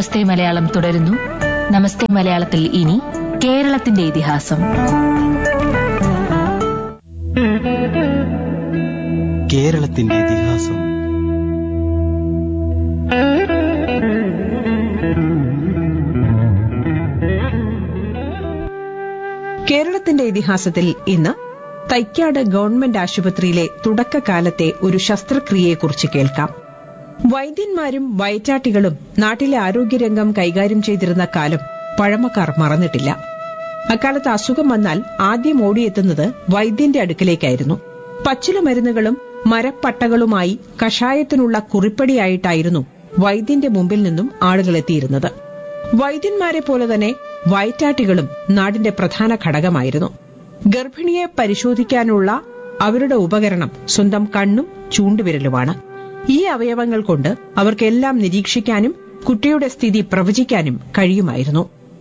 നമസ്തേ മലയാളം തുടരുന്നു നമസ്തേ മലയാളത്തിൽ ഇനി കേരളത്തിന്റെ ഇതിഹാസം കേരളത്തിന്റെ ഇതിഹാസം കേരളത്തിന്റെ ഇതിഹാസത്തിൽ ഇന്ന് തൈക്കാട് ഗവൺമെന്റ് ആശുപത്രിയിലെ തുടക്കകാലത്തെ ഒരു ശസ്ത്രക്രിയയെക്കുറിച്ച് കേൾക്കാം വൈദ്യന്മാരും വയറ്റാട്ടികളും നാട്ടിലെ ആരോഗ്യരംഗം കൈകാര്യം ചെയ്തിരുന്ന കാലം പഴമക്കാർ മറന്നിട്ടില്ല അക്കാലത്ത് അസുഖം വന്നാൽ ആദ്യം ഓടിയെത്തുന്നത് വൈദ്യന്റെ അടുക്കലേക്കായിരുന്നു പച്ചില മരുന്നുകളും മരപ്പട്ടകളുമായി കഷായത്തിനുള്ള കുറിപ്പടിയായിട്ടായിരുന്നു വൈദ്യന്റെ മുമ്പിൽ നിന്നും ആളുകൾ എത്തിയിരുന്നത് വൈദ്യന്മാരെ പോലെ തന്നെ വയറ്റാട്ടികളും നാടിന്റെ പ്രധാന ഘടകമായിരുന്നു ഗർഭിണിയെ പരിശോധിക്കാനുള്ള അവരുടെ ഉപകരണം സ്വന്തം കണ്ണും ചൂണ്ടുവിരലുമാണ് ഈ അവയവങ്ങൾ കൊണ്ട് അവർക്കെല്ലാം നിരീക്ഷിക്കാനും കുട്ടിയുടെ സ്ഥിതി പ്രവചിക്കാനും കഴിയുമായിരുന്നു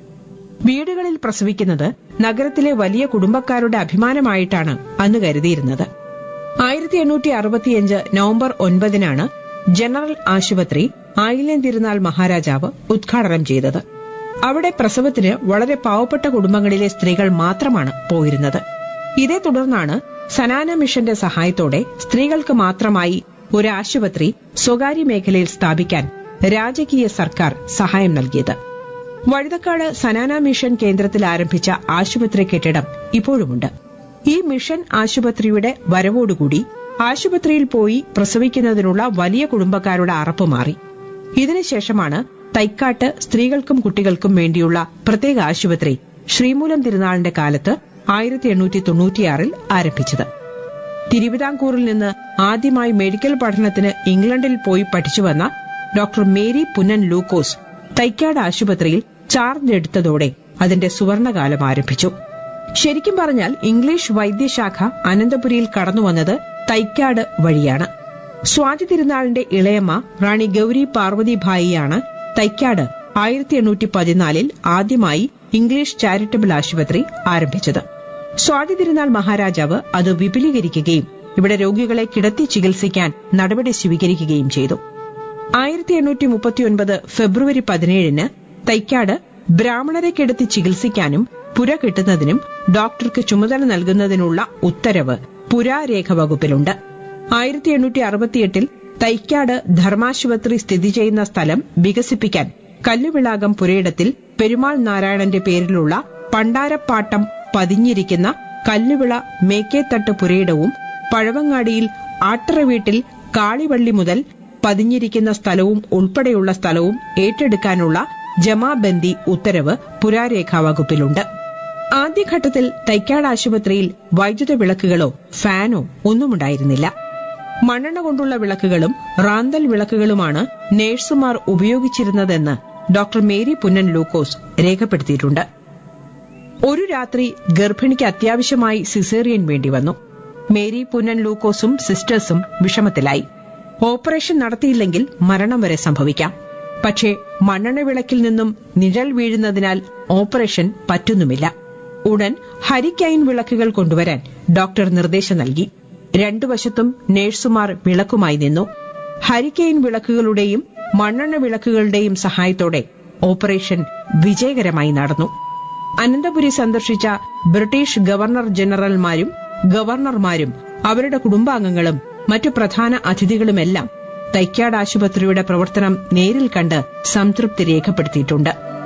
വീടുകളിൽ പ്രസവിക്കുന്നത് നഗരത്തിലെ വലിയ കുടുംബക്കാരുടെ അഭിമാനമായിട്ടാണ് അന്ന് കരുതിയിരുന്നത് ആയിരത്തി എണ്ണൂറ്റി അറുപത്തിയഞ്ച് നവംബർ ഒൻപതിനാണ് ജനറൽ ആശുപത്രി ആയില്യം തിരുനാൾ മഹാരാജാവ് ഉദ്ഘാടനം ചെയ്തത് അവിടെ പ്രസവത്തിന് വളരെ പാവപ്പെട്ട കുടുംബങ്ങളിലെ സ്ത്രീകൾ മാത്രമാണ് പോയിരുന്നത് ഇതേ തുടർന്നാണ് സനാന മിഷന്റെ സഹായത്തോടെ സ്ത്രീകൾക്ക് മാത്രമായി ഒരു ആശുപത്രി സ്വകാര്യ മേഖലയിൽ സ്ഥാപിക്കാൻ രാജകീയ സർക്കാർ സഹായം നൽകിയത് വഴുതക്കാട് സനാന മിഷൻ കേന്ദ്രത്തിൽ ആരംഭിച്ച ആശുപത്രി കെട്ടിടം ഇപ്പോഴുമുണ്ട് ഈ മിഷൻ ആശുപത്രിയുടെ വരവോടുകൂടി ആശുപത്രിയിൽ പോയി പ്രസവിക്കുന്നതിനുള്ള വലിയ കുടുംബക്കാരുടെ അറപ്പ് മാറി ഇതിനുശേഷമാണ് തൈക്കാട്ട് സ്ത്രീകൾക്കും കുട്ടികൾക്കും വേണ്ടിയുള്ള പ്രത്യേക ആശുപത്രി ശ്രീമൂലം തിരുനാളിന്റെ കാലത്ത് ആയിരത്തി എണ്ണൂറ്റി തൊണ്ണൂറ്റിയാറിൽ ആരംഭിച്ചത് തിരുവിതാംകൂറിൽ നിന്ന് ആദ്യമായി മെഡിക്കൽ പഠനത്തിന് ഇംഗ്ലണ്ടിൽ പോയി പഠിച്ചുവന്ന ഡോക്ടർ മേരി പുന്നൻ ലൂക്കോസ് തൈക്കാട് ആശുപത്രിയിൽ ചാർജ് എടുത്തതോടെ അതിന്റെ സുവർണകാലം ആരംഭിച്ചു ശരിക്കും പറഞ്ഞാൽ ഇംഗ്ലീഷ് വൈദ്യശാഖ അനന്തപുരിയിൽ കടന്നുവന്നത് തൈക്കാട് വഴിയാണ് സ്വാതി തിരുനാളിന്റെ ഇളയമ്മ റാണി ഗൌരി പാർവതിഭായിയാണ് തൈക്കാട് ആയിരത്തി എണ്ണൂറ്റി പതിനാലിൽ ആദ്യമായി ഇംഗ്ലീഷ് ചാരിറ്റബിൾ ആശുപത്രി ആരംഭിച്ചത് സ്വാതി തിരുനാൾ മഹാരാജാവ് അത് വിപുലീകരിക്കുകയും ഇവിടെ രോഗികളെ കിടത്തി ചികിത്സിക്കാൻ നടപടി സ്വീകരിക്കുകയും ചെയ്തു ആയിരത്തി എണ്ണൂറ്റി മുപ്പത്തിയൊൻപത് ഫെബ്രുവരി പതിനേഴിന് തൈക്കാട് ബ്രാഹ്മണരെ കിടത്തി ചികിത്സിക്കാനും പുര കിട്ടുന്നതിനും ഡോക്ടർക്ക് ചുമതല നൽകുന്നതിനുള്ള ഉത്തരവ് പുരാരേഖ വകുപ്പിലുണ്ട് ആയിരത്തി എണ്ണൂറ്റി അറുപത്തിയെട്ടിൽ തൈക്കാട് ധർമാശുപത്രി സ്ഥിതി ചെയ്യുന്ന സ്ഥലം വികസിപ്പിക്കാൻ കല്ലുവിളാകം പുരയിടത്തിൽ പെരുമാൾ നാരായണന്റെ പേരിലുള്ള പണ്ടാരപ്പാട്ടം പതിഞ്ഞിരിക്കുന്ന കല്ലുവിള മേക്കേത്തട്ട് പുരയിടവും പഴവങ്ങാടിയിൽ ആട്ടറ വീട്ടിൽ കാളിവള്ളി മുതൽ പതിഞ്ഞിരിക്കുന്ന സ്ഥലവും ഉൾപ്പെടെയുള്ള സ്ഥലവും ഏറ്റെടുക്കാനുള്ള ജമാബന്ദി ഉത്തരവ് പുരാരേഖാ വകുപ്പിലുണ്ട് ആദ്യഘട്ടത്തിൽ തൈക്കാട് ആശുപത്രിയിൽ വൈദ്യുത വിളക്കുകളോ ഫാനോ ഒന്നുമുണ്ടായിരുന്നില്ല മണ്ണെണ്ണ കൊണ്ടുള്ള വിളക്കുകളും റാന്തൽ വിളക്കുകളുമാണ് നേഴ്സുമാർ ഉപയോഗിച്ചിരുന്നതെന്ന് ഡോക്ടർ മേരി പുന്നൻ ലൂക്കോസ് രേഖപ്പെടുത്തിയിട്ടുണ്ട് ഒരു രാത്രി ഗർഭിണിക്ക് അത്യാവശ്യമായി സിസേറിയൻ വേണ്ടി വന്നു മേരി പുന്നൻ ലൂക്കോസും സിസ്റ്റേഴ്സും വിഷമത്തിലായി ഓപ്പറേഷൻ നടത്തിയില്ലെങ്കിൽ മരണം വരെ സംഭവിക്കാം പക്ഷേ മണ്ണെണ്ണ വിളക്കിൽ നിന്നും നിഴൽ വീഴുന്നതിനാൽ ഓപ്പറേഷൻ പറ്റുന്നുമില്ല ഉടൻ ഹരിക്കൈൻ വിളക്കുകൾ കൊണ്ടുവരാൻ ഡോക്ടർ നിർദ്ദേശം നൽകി രണ്ടു വശത്തും നഴ്സുമാർ വിളക്കുമായി നിന്നു ഹരിക്കൈൻ വിളക്കുകളുടെയും മണ്ണെണ്ണ വിളക്കുകളുടെയും സഹായത്തോടെ ഓപ്പറേഷൻ വിജയകരമായി നടന്നു അനന്തപുരി സന്ദർശിച്ച ബ്രിട്ടീഷ് ഗവർണർ ജനറൽമാരും ഗവർണർമാരും അവരുടെ കുടുംബാംഗങ്ങളും മറ്റു പ്രധാന അതിഥികളുമെല്ലാം തൈക്കാട് ആശുപത്രിയുടെ പ്രവർത്തനം നേരിൽ കണ്ട് സംതൃപ്തി രേഖപ്പെടുത്തിയിട്ടുണ്ട്